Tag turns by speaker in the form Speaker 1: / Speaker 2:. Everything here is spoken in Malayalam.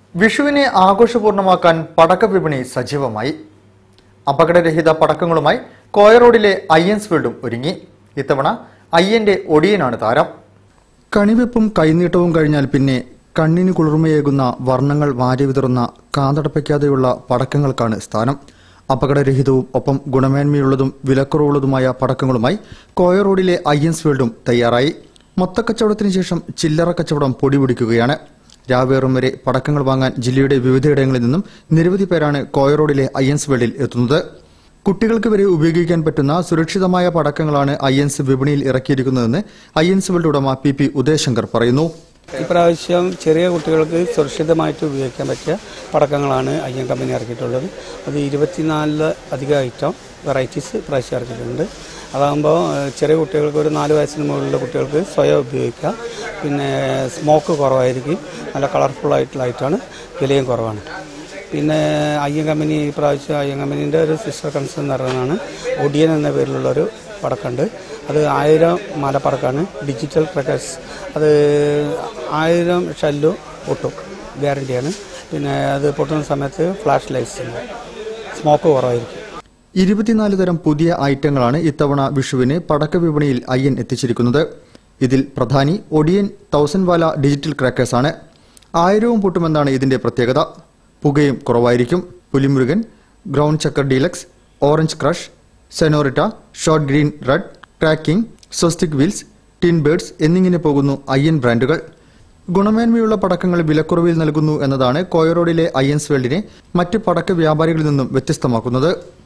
Speaker 1: വിഷുവിനെ ആഘോഷപൂർണ്ണമാക്കാൻ പടക്ക വിപണി സജീവമായി അപകടരഹിത പടക്കങ്ങളുമായി കോയ റോഡിലെ അയ്യൻസ് ഫീൽഡും ഒരുങ്ങി ഇത്തവണ അയ്യന്റെ ഒടിയനാണ് താരം കണിവെപ്പും കൈനീട്ടവും കഴിഞ്ഞാൽ പിന്നെ കണ്ണിന് കുളിർമയേകുന്ന വർണ്ണങ്ങൾ വാരി വിതറുന്ന കാതടപ്പിക്കാതെയുള്ള പടക്കങ്ങൾക്കാണ് സ്ഥാനം അപകടരഹിതവും ഒപ്പം ഗുണമേന്മയുള്ളതും വിലക്കുറവുള്ളതുമായ പടക്കങ്ങളുമായി കോയ റോഡിലെ അയ്യൻസ് ഫീൽഡും തയ്യാറായി മൊത്തക്കച്ചവടത്തിന് ശേഷം ചില്ലറ കച്ചവടം പൊടിപിടിക്കുകയാണ് രാവേറും വരെ പടക്കങ്ങൾ വാങ്ങാൻ ജില്ലയുടെ വിവിധയിടങ്ങളിൽ നിന്നും നിരവധി പേരാണ് കോയ റോഡിലെ അയ്യൻസ് വേൾഡിൽ എത്തുന്നത് കുട്ടികൾക്ക് വരെ ഉപയോഗിക്കാൻ പറ്റുന്ന സുരക്ഷിതമായ പടക്കങ്ങളാണ് അയ്യൻസ് വിപണിയിൽ ഇറക്കിയിരിക്കുന്നതെന്ന് അയ്യൻസ് വേൾഡ് ഉടമ പി പി ഉദയശങ്കർ പറയുന്നു
Speaker 2: ഇപ്രാവശ്യം ചെറിയ കുട്ടികൾക്ക് സുരക്ഷിതമായിട്ട് ഉപയോഗിക്കാൻ പറ്റിയ പടക്കങ്ങളാണ് അയ്യൻ കമ്പനി ഇറക്കിയിട്ടുള്ളത് അത് ഇരുപത്തിനാലില് അധികം ഐറ്റം വെറൈറ്റീസ് ഇപ്രാവശ്യം ഇറക്കിയിട്ടുണ്ട് അതാകുമ്പോൾ ഏഹ്, ചെറിയ കുട്ടികൾക്ക് ഒരു നാല് വയസ്സിന് മുകളിലുള്ള കുട്ടികൾക്ക് സ്വയം ഉപയോഗിക്കാം പിന്നെ സ്മോക്ക് കുറവായിരിക്കും നല്ല കളർഫുൾ ആയിട്ടുള്ള ഐറ്റമാണ് വിലയും കുറവാണ് പിന്നെ അയ്യൻ കമ്പനി ഈ പ്രാവശ്യം അയ്യൻ കമ്പനീൻ്റെ ഒരു സിസ്റ്റർ കൺസേൺ എന്ന് പറയുന്നതാണ് ഒഡിയൻ എന്ന പേരിലുള്ളൊരു പടക്കമുണ്ട് അത് ആയിരം മാലപ്പടക്കമാണ് ഡിജിറ്റൽ ക്രക്കേഴ്സ് അത് ആയിരം ഷെല്ലും പൊട്ടും ഗ്യാരണ്ടിയാണ് പിന്നെ അത് പൊട്ടുന്ന സമയത്ത് ഫ്ലാഷ് ലൈറ്റ്സ് ഉണ്ട് സ്മോക്ക് കുറവായിരിക്കും
Speaker 1: ഇരുപത്തിനാല് തരം പുതിയ ഐറ്റങ്ങളാണ് ഇത്തവണ വിഷുവിന് പടക്ക വിപണിയിൽ അയ്യൻ എത്തിച്ചിരിക്കുന്നത് ഇതിൽ പ്രധാനി ഒഡിയൻ തൗസൻഡ് വാല ഡിജിറ്റൽ ക്രാക്കേഴ്സാണ് ആയിരവും പൊട്ടുമെന്നാണ് ഇതിന്റെ പ്രത്യേകത പുകയും കുറവായിരിക്കും Pulimurugan ground chakkar deluxe orange crush senorita short green red cracking Swastik wheels tin birds എന്നിങ്ങനെ പോകുന്നു അയ്യൻ ബ്രാൻഡുകൾ ഗുണമേന്മയുള്ള പടക്കങ്ങൾ വിലക്കുറവിൽ നൽകുന്നു എന്നതാണ് കോയറോഡിലെ അയ്യൻസ് വേൾഡിനെ മറ്റ് പടക്ക വ്യാപാരികളിൽ നിന്നും വ്യത്യസ്തമാക്കുന്നത്